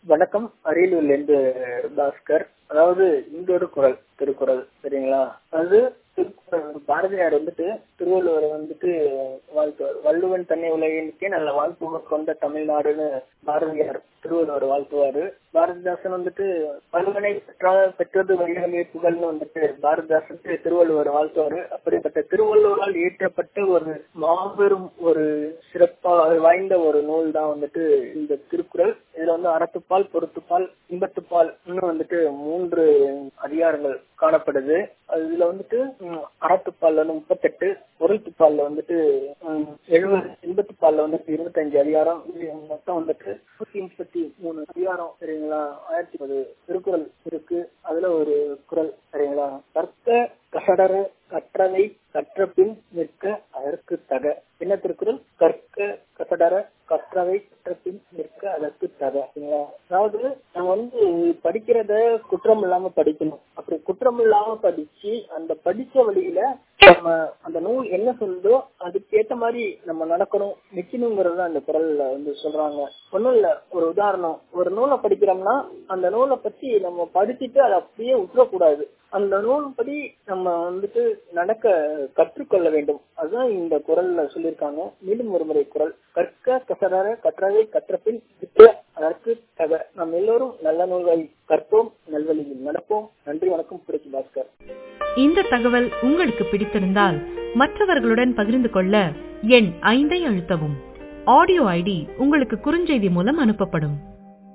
வணக்கம் அரியலூர்லேருந்து பாஸ்கர் அதாவது இந்தோடு குரல் திருக்குறள் சரிங்களா அது திருக்குறள் பாரதியார் வந்துட்டு திருவள்ளுவர் வந்துட்டு வாழ்த்துவார் வள்ளுவன் தன்னை உலகிற்கே நல்ல வாழ்த்துவர் கொண்ட தமிழ்நாடுன்னு பாரதியார் திருவள்ளுவர் வாழ்த்துவாரு பாரதிதாசன் வந்துட்டு வள்ளுவனை பெற்றா பெற்றது வைரமே புகழ்னு வந்துட்டு பாரதிதாசன் திருவள்ளுவர் வாழ்த்துவாரு அப்படிப்பட்ட திருவள்ளுவரால் இயற்றப்பட்ட ஒரு மாபெரும் ஒரு சிறப்பா வாய்ந்த ஒரு நூல் தான் வந்துட்டு இந்த திருக்குறள் இதுல வந்து அறத்துப்பால் பொறுத்துப்பால் இன்பத்துப்பால் இன்னும் வந்துட்டு மூன்று அதிகாரங்கள் காணப்படுது அதுல வந்துட்டு அறத்துப்பால்ல வந்து முப்பத்தெட்டு பொருள்துப்பால்ல வந்துட்டு எழுபது இன்பத்துப்பால்ல வந்துட்டு இருபத்தஞ்சு அதிகாரம் மொத்தம் வந்துட்டு நூத்தி முப்பத்தி மூணு அதிகாரம் சரிங்களா ஆயிரத்தி பது திருக்குறள் இருக்கு அதுல ஒரு குரல் சரிங்களா கற்க கசடர கற்றவை கற்ற பின் நிற்க அதற்கு தக என்ன திருக்குறள் கற்க கசடர கற்றவை கற்ற பின் நிற்க அதற்கு தக சரிங்களா அதாவது நம்ம வந்து படிக்கிறத குற்றம் இல்லாம படிக்கணும் அப்படி குற்றம் இல்லாம படிச்சு அந்த படிச்ச வழியில நம்ம அந்த நூல் என்ன சொல்லுதோ அதுக்கு ஏத்த மாதிரி நம்ம நடக்கணும் நிக்கணுங்கிறது அந்த குரல்ல வந்து சொல்றாங்க ஒண்ணும் இல்ல ஒரு உதாரணம் ஒரு நூலை படிக்கிறோம்னா அந்த நூலை பத்தி நம்ம படிச்சுட்டு அதை அப்படியே விட்டுறக்கூடாது அந்த நூல் படி நம்ம வந்துட்டு நடக்க கற்றுக்கொள்ள வேண்டும் அதுதான் இந்த குரல்ல சொல்லியிருக்காங்க மீண்டும் ஒரு முறை குரல் கற்க கசடர கற்றவை கற்றபின் அதற்கு தக நாம் எல்லோரும் நல்ல நூல்களை கற்போம் நல்வழியில் நடப்போம் நன்றி வணக்கம் புரட்சி பாஸ்கர் இந்த தகவல் உங்களுக்கு பிடித்திருந்தால் மற்றவர்களுடன் பகிர்ந்து கொள்ள எண் ஐந்தை அழுத்தவும் ஆடியோ ஐடி உங்களுக்கு குறுஞ்செய்தி மூலம் அனுப்பப்படும்